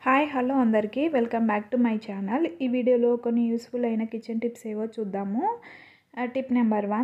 hi hello అందరికీ welcome back to my channel ఈ వీడియోలో కొన్ని యూస్ఫుల్ అయిన కిచెన్ టిప్స్ ఏవో చూద్దాము టిప్ నెంబర్ వన్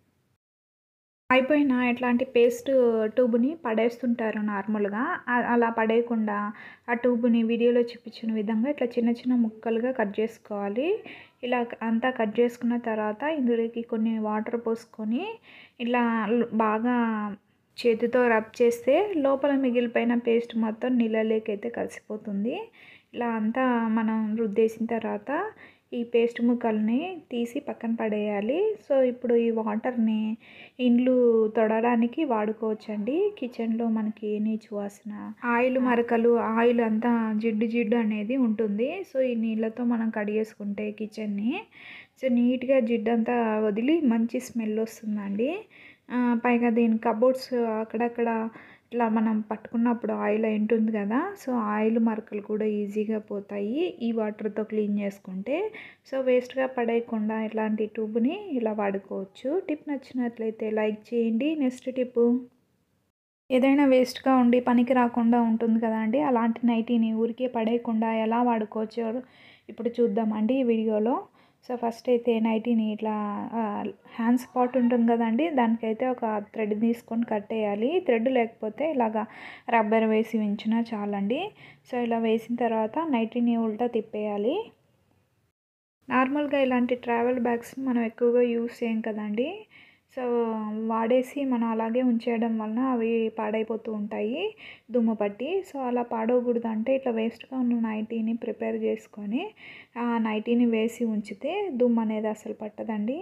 అయిపోయిన ఇట్లాంటి పేస్ట్ ట్యూబ్ని పడేస్తుంటారు నార్మల్గా అ- అలా పడేయకుండా ఆ ట్యూబ్ని వీడియోలో చూపించిన విధంగా ఇట్లా చిన్న చిన్న ముక్కలుగా కట్ చేసుకోవాలి ఇలా అంతా కట్ చేసుకున్న తర్వాత ఇందులోకి కొన్ని వాటర్ పోసుకొని ఇలా ల్- బాగా చేతితో రబ్ చేస్తే లోపల మిగిలిపోయిన పేస్ట్ మొత్తం నీళ్ళలోకైతే కలిసిపోతుంది ఇలా అంతా మనం రుద్దేసిన తర్వాత ఈ పేస్ట్ ముక్కల్ని తీసి పక్కన పడేయాలి సో ఇప్పుడు ఈ వాటర్ని ఇండ్లు తొడడానికి వాడుకోవచ్చండి కిచెన్లో మనకి నీచు వాసన ఆయిల్ మరకలు ఆయిల్ అంతా జిడ్డు జిడ్డు అనేది ఉంటుంది సో ఈ నీళ్ళతో మనం కడిగేసుకుంటే కిచెన్ని సో నీట్గా జిడ్డు అంతా వదిలి మంచి స్మెల్ వస్తుందండి ఆ, పైగా దీని కబోర్డ్స్ అక్కడక్కడ ఇట్లా మనం పట్టుకున్నప్పుడు ఆయిల్ అయి ఉంటుంది కదా సో ఆయిల్ మరకలు కూడా ఈజీగా పోతాయి ఈ వాటర్తో క్లీన్ చేసుకుంటే సో వేస్ట్గా పడేయకుండా ఇట్లాంటి ట్యూబ్ని ఇలా వాడుకోవచ్చు టిప్ నచ్చినట్లయితే లైక్ చేయండి నెక్స్ట్ టిప్ ఏదైనా వేస్ట్గా ఉండి పనికి రాకుండా ఉంటుంది కదండి అలాంటి నైటీని ఊరికే పడేయకుండా ఎలా వాడుకోవచ్చో ఇప్పుడు చూద్దామండి ఈ వీడియోలో సో ఫస్ట్ అయితే నైటీని ఇట్లా హ్యాండ్ స్పాట్ ఉంటుంది కదండి దానికైతే ఒక థ్రెడ్ తీసుకొని కట్టేయాలి థ్రెడ్ లేకపోతే ఇలాగా రబ్బర్ వేసి ఉంచినా చాలండి సో ఇలా వేసిన తర్వాత నైటీని ఉల్టా తిప్పేయాలి నార్మల్గా ఇలాంటి ట్రావెల్ బ్యాగ్స్ మనం ఎక్కువగా యూస్ చేయం కదండి సో వాడేసి మనం అలాగే ఉంచేయడం వలన అవి పాడైపోతూ ఉంటాయి దుమ్ము పట్టి సో అలా పాడవకూడదు అంటే ఇట్లా వేస్ట్గా ఉన్న నైటీని ప్రిపేర్ చేసుకొని ఆ నైటీని వేసి ఉంచితే దుమ్ము అనేది అసలు పట్టదండి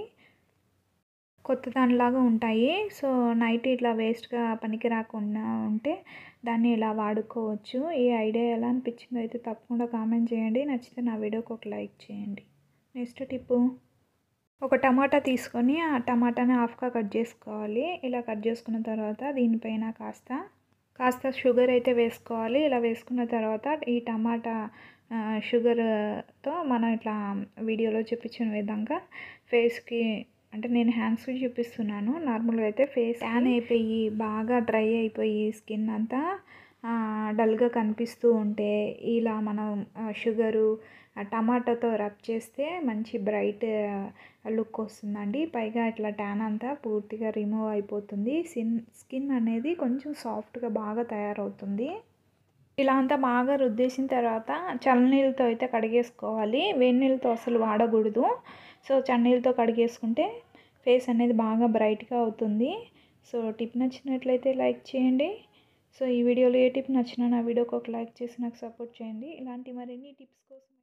కొత్త దానిలాగా ఉంటాయి సో నైట్ ఇట్లా వేస్ట్గా పనికి రాకుండా ఉంటే దాన్ని ఇలా వాడుకోవచ్చు ఈ ఐడియా ఎలా అనిపించిందో అయితే తప్పకుండా కామెంట్ చేయండి నచ్చితే నా వీడియోకి ఒక లైక్ చేయండి నెక్స్ట్ టిప్పు ఒక టమాటా తీసుకొని ఆ టమాటాని హాఫ్గా కట్ చేసుకోవాలి ఇలా కట్ చేసుకున్న తర్వాత దీనిపైన కాస్త కాస్త షుగర్ అయితే వేసుకోవాలి ఇలా వేసుకున్న తర్వాత ఈ టమాటా ఆ, షుగర్తో మనం ఇట్లా వీడియోలో చూపించిన విధంగా ఫేస్కి అంటే నేను హ్యాండ్స్కి చూపిస్తున్నాను నార్మల్గా అయితే ఫేస్ ట్యాన్ అయిపోయి బాగా డ్రై అయిపోయి స్కిన్ అంతా ఆ, డల్గా కనిపిస్తూ ఉంటే ఇలా మనం ఆ, షుగరు ఆ టమాటాతో రబ్ చేస్తే మంచి బ్రైట్ లుక్ వస్తుందండి పైగా ఇట్లా ట్యాన్ అంతా పూర్తిగా రిమూవ్ అయిపోతుంది స్కిన్ స్కిన్ అనేది కొంచెం సాఫ్ట్గా బాగా తయారవుతుంది ఇలా అంతా బాగా రుద్దేసిన తర్వాత చల్లనీళ్ళతో అయితే కడిగేసుకోవాలి వేడి నీళ్ళతో అసలు వాడకూడదు సో చన్నీళ్ళతో కడిగేసుకుంటే ఫేస్ అనేది బాగా బ్రైట్గా అవుతుంది సో టిప్ నచ్చినట్లయితే లైక్ చేయండి సో ఈ వీడియోలో ఏ టిప్ నచ్చినా నా వీడియోకి ఒక లైక్ చేసి నాకు సపోర్ట్ చేయండి ఇలాంటి మరిన్ని టిప్స్ కోసం